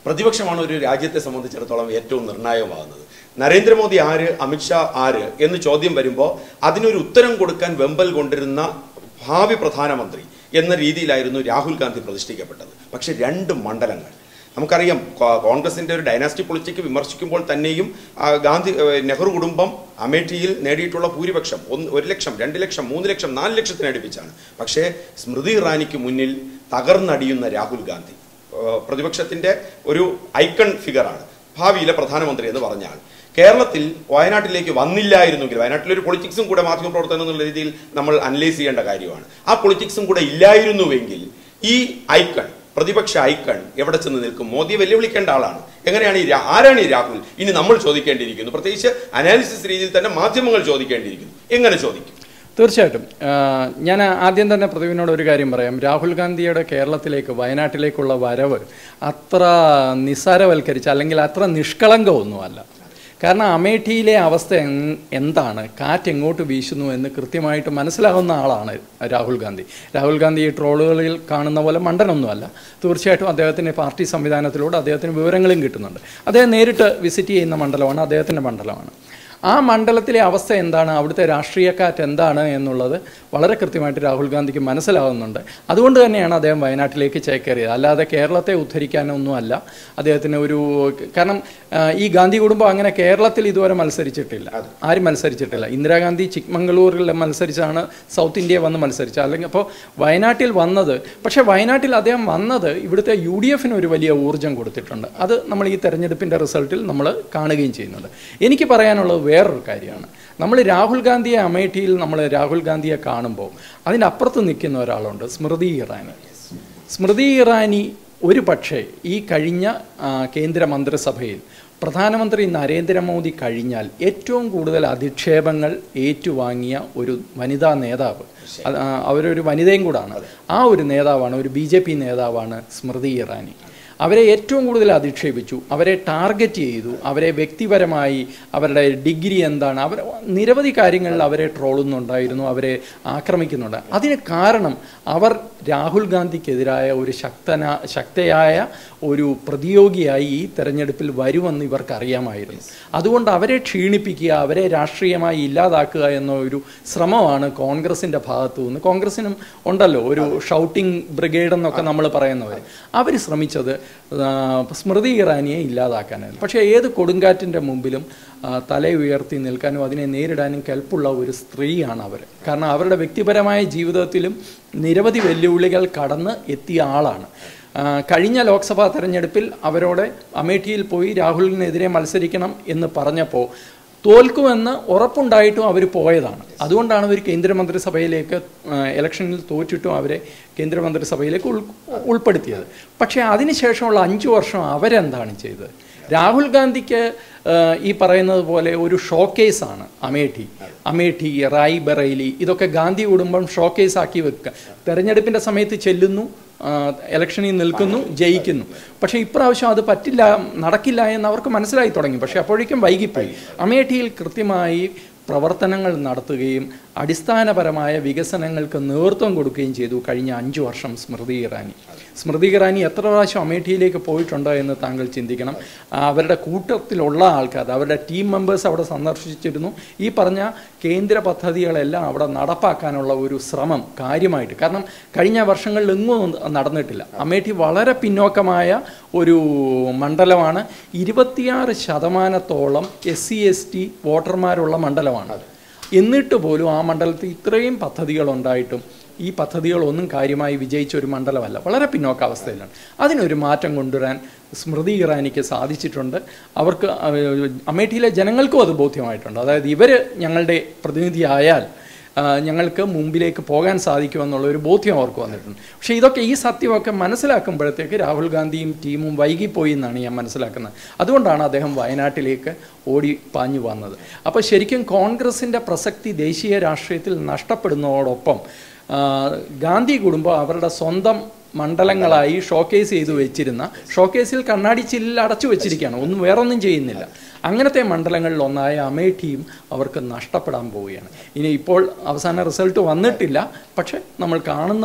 പ്രതിപക്ഷമാണ് ഒരു രാജ്യത്തെ സംബന്ധിച്ചിടത്തോളം ഏറ്റവും നിർണായകമാകുന്നത് നരേന്ദ്രമോദി ആര് അമിത്ഷാ ആര് എന്ന് ചോദ്യം വരുമ്പോൾ അതിനൊരു ഉത്തരം കൊടുക്കാൻ വെമ്പൽ കൊണ്ടിരുന്ന ഭാവി പ്രധാനമന്ത്രി എന്ന രീതിയിലായിരുന്നു രാഹുൽ ഗാന്ധി പ്രതിഷ്ഠിക്കപ്പെട്ടത് പക്ഷെ രണ്ട് മണ്ഡലങ്ങൾ നമുക്കറിയാം കോ- കോൺഗ്രസിന്റെ ഒരു ഡൈനാസ്റ്റി പൊളിറ്റിക്ക് വിമർശിക്കുമ്പോൾ തന്നെയും ആ, ഗാന്ധി ഏ, നെഹ്റു കുടുംബം അമേഠിയിൽ നേടിയിട്ടുള്ള ഭൂരിപക്ഷം ഒന്ന് ഒരു ലക്ഷം രണ്ട് ലക്ഷം മൂന്ന് ലക്ഷം നാല് ലക്ഷത്തിന് അടുപ്പിച്ചാണ് പക്ഷേ സ്മൃതി ഇറാനിക്ക് മുന്നിൽ തകർന്നടിയുന്ന രാഹുൽ ഗാന്ധി ഏ, പ്രതിപക്ഷത്തിന്റെ ഒരു ഐക്കൺ ഫിഗറാണ് ഭാവിയിലെ പ്രധാനമന്ത്രി എന്ന് പറഞ്ഞാൽ കേരളത്തിൽ വയനാട്ടിലേക്ക് വന്നില്ലായിരുന്നെങ്കിൽ വയനാട്ടിലെ ഒരു പൊളിറ്റിക്സും കൂടെ മാധ്യമപ്രവർത്തനം എന്നുള്ള രീതിയിൽ നമ്മൾ അനലൈസ് ചെയ്യേണ്ട കാര്യമാണ് ആ പൊളിറ്റിക്സും കൂടെ ഇല്ലായിരുന്നുവെങ്കിൽ ഈ ഐക്കൺ പ്രതിപക്ഷ ഐക്കൺ എവിടെ ചെന്ന് നിൽക്കും മോദിയെ വെല്ലുവിളിക്കേണ്ട ആളാണ് എങ്ങനെയാണ് ഈ രാ- ആരാണ് ഈ രാഹുൽ ഇനി നമ്മൾ ചോദിക്കേണ്ടിയിരിക്കുന്നു പ്രത്യേകിച്ച് അനാലിസിസ് രീതിയിൽ തന്നെ മാധ്യമങ്ങൾ ചോദിക്കേണ്ടിയിരിക്കുന്നു എങ്ങനെ ചോദിക്കും തീർച്ചയായിട്ടും ആ, ഞാൻ ആദ്യം തന്നെ പ്രതിവിനോട് ഒരു കാര്യം പറയാം രാഹുൽ ഗാന്ധിയുടെ കേരളത്തിലേക്ക് വയനാട്ടിലേക്കുള്ള വരവ് അത്ര നിസ്സാരവൽക്കരിച്ച അല്ലെങ്കിൽ അത്ര നിഷ്കളങ്കമൊന്നുമല്ല കാരണം അമേഠിയിലെ അവസ്ഥ എൻ- എന്താണ് കാറ്റ് എങ്ങോട്ട് വീശുന്നു എന്ന് കൃത്യമായിട്ട് മനസ്സിലാവുന്ന ആളാണ് രാഹുൽ ഗാന്ധി രാഹുൽ ഗാന്ധി ഈ ട്രോളുകളിൽ കാണുന്ന പോലെ മണ്ടനൊന്നുമല്ല തീർച്ചയായിട്ടും അദ്ദേഹത്തിൻ്റെ പാർട്ടി സംവിധാനത്തിലൂടെ അദ്ദേഹത്തിന് വിവരങ്ങളും കിട്ടുന്നുണ്ട് അദ്ദേഹം നേരിട്ട് വിസിറ്റ് ചെയ്യുന്ന മണ്ഡലമാണ് അദ്ദേഹത്തിൻ്റെ മണ്ഡലമാണ് ആ മണ്ഡലത്തിലെ അവസ്ഥ എന്താണ് അവിടുത്തെ രാഷ്ട്രീയക്കാറ്റ് എന്താണ് എന്നുള്ളത് വളരെ കൃത്യമായിട്ട് രാഹുൽ ഗാന്ധിക്ക് മനസ്സിലാവുന്നുണ്ട് അതുകൊണ്ട് തന്നെയാണ് അദ്ദേഹം വയനാട്ടിലേക്ക് ചേക്കേറിയത് അല്ലാതെ കേരളത്തെ ഉദ്ധരിക്കാനൊന്നുമല്ല അദ്ദേഹത്തിന് ഒരു കാരണം ആ, ഈ ഗാന്ധി കുടുംബം അങ്ങനെ കേരളത്തിൽ ഇതുവരെ മത്സരിച്ചിട്ടില്ല ആരും മത്സരിച്ചിട്ടില്ല ഇന്ദിരാഗാന്ധി ചിക്മംഗളൂരിൽ മത്സരിച്ചാണ് സൗത്ത് ഇന്ത്യ വന്ന് മത്സരിച്ചത് അല്ലെങ്കിൽ അപ്പോൾ വയനാട്ടിൽ വന്നത് പക്ഷേ വയനാട്ടിൽ അദ്ദേഹം വന്നത് ഇവിടുത്തെ യു ഡി എഫിന് ഒരു വലിയ ഊർജ്ജം കൊടുത്തിട്ടുണ്ട് അത് നമ്മൾ ഈ തെരഞ്ഞെടുപ്പിൻ്റെ റിസൾട്ടിൽ നമ്മൾ കാണുകയും ചെയ്യുന്നുണ്ട് എനിക്ക് പറയാനുള്ളത് വേറൊരു കാര്യമാണ് നമ്മൾ രാഹുൽ ഗാന്ധിയെ അമേഠിയിൽ നമ്മൾ രാഹുൽ ഗാന്ധിയെ കാണുമ്പോൾ അതിനപ്പുറത്ത് നിൽക്കുന്ന ഒരാളുണ്ട് സ്മൃതി ഇറാനി സ്മൃതി ഇറാനി ഒരു പക്ഷേ ഈ കഴിഞ്ഞ ആ, കേന്ദ്ര മന്ത്രിസഭയിൽ പ്രധാനമന്ത്രി നരേന്ദ്രമോദി കഴിഞ്ഞാൽ ഏറ്റവും കൂടുതൽ അധിക്ഷേപങ്ങൾ ഏറ്റുവാങ്ങിയ ഒരു വനിതാ നേതാവ് അത്, ആ, അവരൊരു വനിതയും കൂടാണ് ആ ഒരു നേതാവാണ് ഒരു ബി ജെ പി നേതാവാണ് സ്മൃതി ഇറാനി അവരെ ഏറ്റവും കൂടുതൽ അധിക്ഷേപിച്ചു അവരെ ടാർഗറ്റ് ചെയ്തു അവരെ വ്യക്തിപരമായി അവരുടെ ഡിഗ്രി എന്താണ് അവർ നിരവധി കാര്യങ്ങളിൽ അവരെ ട്രോളുന്നുണ്ടായിരുന്നു അവരെ ആക്രമിക്കുന്നുണ്ട് അതിന് കാരണം അവർ രാഹുൽ ഗാന്ധിക്കെതിരായ ഒരു ശക്തന ശക്തയായ ഒരു പ്രതിയോഗിയായി ഈ തെരഞ്ഞെടുപ്പിൽ വരുമെന്ന് ഇവർക്ക് അറിയാമായിരുന്നു അതുകൊണ്ട് അവരെ ക്ഷീണിപ്പിക്കുക അവരെ രാഷ്ട്രീയമായി ഇല്ലാതാക്കുക എന്ന ഒരു ശ്രമമാണ് കോൺഗ്രസിൻ്റെ ഭാഗത്തു നിന്ന് കോൺഗ്രസിനും ഉണ്ടല്ലോ ഒരു ഷൗട്ടിംഗ് ബ്രിഗേഡ് എന്നൊക്കെ നമ്മൾ പറയുന്നവർ അവർ ശ്രമിച്ചത് ആ, സ്മൃതി ഇറാനിയെ ഇല്ലാതാക്കാനായിരുന്നു പക്ഷേ ഏത് കൊടുങ്കാറ്റിൻ്റെ മുമ്പിലും ആ, തല ഉയർത്തി നിൽക്കാനും അതിനെ നേരിടാനും കെൽപ്പുള്ള ഒരു സ്ത്രീയാണ് അവർ കാരണം അവരുടെ വ്യക്തിപരമായ ജീവിതത്തിലും നിരവധി വെല്ലുവിളികൾ കടന്ന് എത്തിയ ആളാണ് ആ, കഴിഞ്ഞ ലോക്സഭാ തെരഞ്ഞെടുപ്പിൽ അവരോട് അമേഠിയിൽ പോയി രാഹുലിനെതിരെ മത്സരിക്കണം എന്ന് പറഞ്ഞപ്പോൾ തോൽക്കുമെന്ന് ഉറപ്പുണ്ടായിട്ടും അവർ പോയതാണ് അതുകൊണ്ടാണ് അവർ കേന്ദ്രമന്ത്രിസഭയിലേക്ക് ആ, ഇലക്ഷനിൽ തോറ്റിട്ടും അവരെ കേന്ദ്രമന്ത്രിസഭയിലേക്ക് ഉൾ ഉൾപ്പെടുത്തിയത് പക്ഷേ അതിനുശേഷമുള്ള അഞ്ചു വർഷം അവരെന്താണ് ചെയ്തത് രാഹുൽ ഗാന്ധിക്ക് ആ, ഈ പറയുന്നത് പോലെ ഒരു ഷോക്കേസാണ് അമേഠി അമേഠി റായ് ബറേലി ഇതൊക്കെ ഗാന്ധി കുടുംബം ഷോക്കേസ് ആക്കി വെക്കുക തെരഞ്ഞെടുപ്പിൻ്റെ സമയത്ത് ചെല്ലുന്നു ആ, ഇലക്ഷനിൽ നിൽക്കുന്നു ജയിക്കുന്നു പക്ഷേ ഇപ്രാവശ്യം അത് പറ്റില്ല നടക്കില്ല എന്ന് അവർക്ക് മനസ്സിലായി തുടങ്ങി പക്ഷേ അപ്പോഴേക്കും വൈകിപ്പോയി അമേഠിയിൽ കൃത്യമായി പ്രവർത്തനങ്ങൾ നടത്തുകയും അടിസ്ഥാനപരമായ വികസനങ്ങൾക്ക് നേതൃത്വം കൊടുക്കുകയും ചെയ്തു കഴിഞ്ഞ അഞ്ചു വർഷം സ്മൃതി ഇറാനി സ്മൃതി ഇറാനി എത്ര പ്രാവശ്യം അമേഠിയിലേക്ക് പോയിട്ടുണ്ടോ എന്ന് താങ്കൾ ചിന്തിക്കണം ആ, അവരുടെ കൂട്ടത്തിലുള്ള ആൾക്കാർ അവരുടെ ടീം മെമ്പേഴ്സ് അവിടെ സന്ദർശിച്ചിരുന്നു ഈ പറഞ്ഞ കേന്ദ്ര പദ്ധതികളെല്ലാം അവിടെ നടപ്പാക്കാനുള്ള ഒരു ശ്രമം കാര്യമായിട്ട് കാരണം കഴിഞ്ഞ വർഷങ്ങളിൽ എങ്ങും നടന്നിട്ടില്ല അമേഠി വളരെ പിന്നോക്കമായ ഒരു മണ്ഡലമാണ് ഇരുപത്തിയാറ് ശതമാനത്തോളം എസ് സി എസ് ടി വോട്ടർമാരുള്ള മണ്ഡലമാണ് എന്നിട്ട് പോലും ആ മണ്ഡലത്തിൽ ഇത്രയും പദ്ധതികൾ ഉണ്ടായിട്ടും ഈ പദ്ധതികളൊന്നും കാര്യമായി വിജയിച്ച ഒരു മണ്ഡലമല്ല വളരെ പിന്നോക്കാവസ്ഥയിലാണ് അതിനൊരു മാറ്റം കൊണ്ടുവരാൻ സ്മൃതി ഇറാനിക്ക് സാധിച്ചിട്ടുണ്ട് അവർക്ക് അഹ് അമേഠിയിലെ ജനങ്ങൾക്കും അത് ബോധ്യമായിട്ടുണ്ട് അതായത് ഇവർ ഞങ്ങളുടെ പ്രതിനിധിയായാൽ ആ, ഞങ്ങൾക്ക് മുമ്പിലേക്ക് പോകാൻ സാധിക്കുമെന്നുള്ള ഒരു ബോധ്യം അവർക്ക് വന്നിട്ടുണ്ട് പക്ഷേ ഇതൊക്കെ ഈ സത്യമൊക്കെ മനസ്സിലാക്കുമ്പോഴത്തേക്ക് രാഹുൽ ഗാന്ധിയും ടീമും വൈകിപ്പോയി എന്നാണ് ഞാൻ മനസ്സിലാക്കുന്നത് അതുകൊണ്ടാണ് അദ്ദേഹം വയനാട്ടിലേക്ക് ഓടി പാഞ്ഞു വന്നത് അപ്പോൾ ശരിക്കും കോൺഗ്രസിൻ്റെ പ്രസക്തി ദേശീയ രാഷ്ട്രീയത്തിൽ നഷ്ടപ്പെടുന്നതോടൊപ്പം ആ, ഗാന്ധി കുടുംബം അവരുടെ സ്വന്തം മണ്ഡലങ്ങളായി ഷോക്കേസ് ചെയ്തു വെച്ചിരുന്ന ഷോക്കേസിൽ കണ്ണാടി ചില്ലിൽ അടച്ചു വെച്ചിരിക്കുകയാണ് ഒന്നും വേറൊന്നും ചെയ്യുന്നില്ല അങ്ങനത്തെ മണ്ഡലങ്ങളിൽ ഒന്നായ അമേഠിയും അവർക്ക് നഷ്ടപ്പെടാൻ പോവുകയാണ് ഇനി ഇപ്പോൾ അവസാന റിസൾട്ട് വന്നിട്ടില്ല പക്ഷെ നമ്മൾ കാണുന്നത്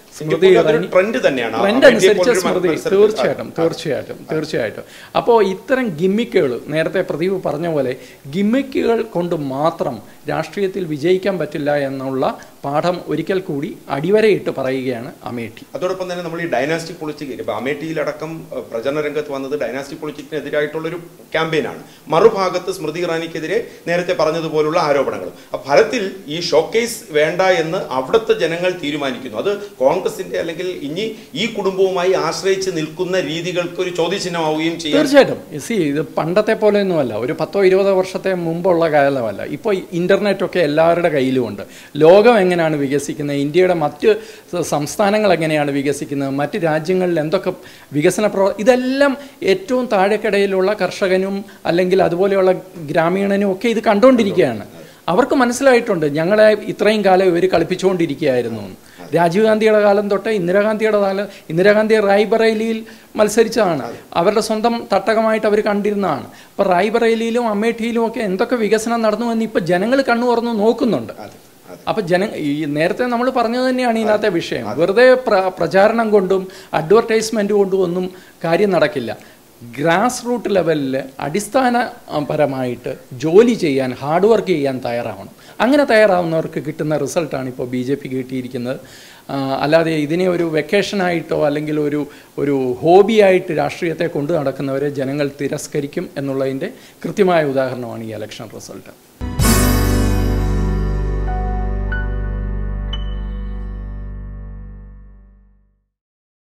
സ്മൃതി ഇറാനി ട്രെൻഡ് തന്നെയാണ് ആ ട്രെൻഡ് അമേഠിയെ അനുസരിച്ച് പോലൊരു സ്മൃതി മത്സരത്തിൽ- തീർച്ചയായിട്ടും തീർച്ചയായിട്ടും തീർച്ചയായിട്ടും അപ്പോൾ ഇത്തരം ഗിമ്മിക്കുകൾ നേരത്തെ പ്രദീപ് പറഞ്ഞ പോലെ ഗിമ്മിക്കുകൾ കൊണ്ട് മാത്രം രാഷ്ട്രീയത്തിൽ വിജയിക്കാൻ പറ്റില്ല എന്നുള്ള പാഠം ഒരിക്കൽ കൂടി അടിവരയിട്ട് പറയുകയാണ് അമേഠി അതോടൊപ്പം തന്നെ നമ്മൾ ഈ ഡൈനാസ്റ്റിക് പൊളിറ്റിക് ഇപ്പൊ അമേഠിയിലടക്കം അഹ്, പ്രചരണ രംഗത്ത് വന്നത് ഡൈനാസ്റ്റിക് പൊളിറ്റിക്കിനെതിരായിട്ടുള്ളൊരു ക്യാമ്പയിനാണ് മറുഭാഗത്ത് സ്മൃതി ഇറാനിക്കെതിരെ നേരത്തെ പറഞ്ഞതുപോലുള്ള ആരോപണങ്ങൾ അപ്പൊ ഫലത്തിൽ ഈ ഷോക്കേസ് വേണ്ട എന്ന് അവിടുത്തെ ജനങ്ങൾ തീരുമാനിക്കുന്നു അത് കോൺഗ്രസിന്റെ അല്ലെങ്കിൽ ഇനി ഈ കുടുംബവുമായി ആശ്രയിച്ച് നിൽക്കുന്ന രീതികൾക്ക് ഒരു ചോദ്യചിഹ്നമാവുകയും ചെയ്യാൻ തീർച്ചയായിട്ടും സി ഇത് പണ്ടത്തെ പോലെയൊന്നുമല്ല ഒരു പത്തോ ഇരുപതോ വർഷത്തെ മുമ്പുള്ള കാലമല്ല ഇപ്പോൾ ഇന്റർനെറ്റ് ഒക്കെ എല്ലാവരുടെ കയ്യിലുമുണ്ട് ലോകം എങ്ങനെയാണ് വികസിക്കുന്നത് ഇന്ത്യയുടെ മറ്റ് സ- സംസ്ഥാനങ്ങൾ എങ്ങനെയാണ് വികസിക്കുന്നത് മറ്റ് രാജ്യങ്ങളിൽ എന്തൊക്കെ വികസന പ്രവ ഇതെല്ലാം ഏറ്റവും താഴെക്കിടയിലുള്ള കർഷകനും അല്ലെങ്കിൽ അതുപോലെയുള്ള ഗ്രാമീണനും ഒക്കെ ഇത് കണ്ടുകൊണ്ടിരിക്കുകയാണ് അവർക്ക് മനസ്സിലായിട്ടുണ്ട് ഞങ്ങളെ ഇത്രയും കാലം ഇവർ കളിപ്പിച്ചുകൊണ്ടിരിക്കുകയായിരുന്നു എന്ന്. രാജീവ് ഗാന്ധിയുടെ കാലം തൊട്ട് ഇന്ദിരാഗാന്ധിയുടെ കാലം ഇന്ദിരാഗാന്ധി റായ്ബറേലിയിൽ മത്സരിച്ചതാണ് അവരുടെ സ്വന്തം തട്ടകമായിട്ട് അവർ കണ്ടിരുന്നതാണ് അപ്പോൾ റായ്ബറേലിയിലും അമേഠിയിലും ഒക്കെ എന്തൊക്കെ വികസനം നടന്നു എന്ന് ഇപ്പോൾ ജനങ്ങൾ കണ്ണു തുറന്ന് നോക്കുന്നുണ്ട് അപ്പൊ ജന ഈ നേരത്തെ നമ്മൾ പറഞ്ഞത് തന്നെയാണ് ഇതിനകത്തെ വിഷയം വെറുതെ പ്ര- പ്രചാരണം കൊണ്ടും അഡ്വർടൈസ്മെന്റ് കൊണ്ടും ഒന്നും കാര്യം നടക്കില്ല ഗ്രാസ് റൂട്ട് ലെവലിൽ അടിസ്ഥാനപരമായിട്ട് ജോലി ചെയ്യാൻ ഹാർഡ് വർക്ക് ചെയ്യാൻ തയ്യാറാവണം അങ്ങനെ തയ്യാറാവുന്നവർക്ക് കിട്ടുന്ന റിസൾട്ടാണ് ഇപ്പോൾ ബി ജെ പി കിട്ടിയിരിക്കുന്നത് ആ, അല്ലാതെ ഇതിനെ ഒരു വെക്കേഷനായിട്ടോ അല്ലെങ്കിൽ ഒരു ഒരു ഹോബിയായിട്ട് രാഷ്ട്രീയത്തെ കൊണ്ടു നടക്കുന്നവരെ ജനങ്ങൾ തിരസ്കരിക്കും എന്നുള്ളതിൻ്റെ കൃത്യമായ ഉദാഹരണമാണ് ഈ ഇലക്ഷൻ റിസൾട്ട്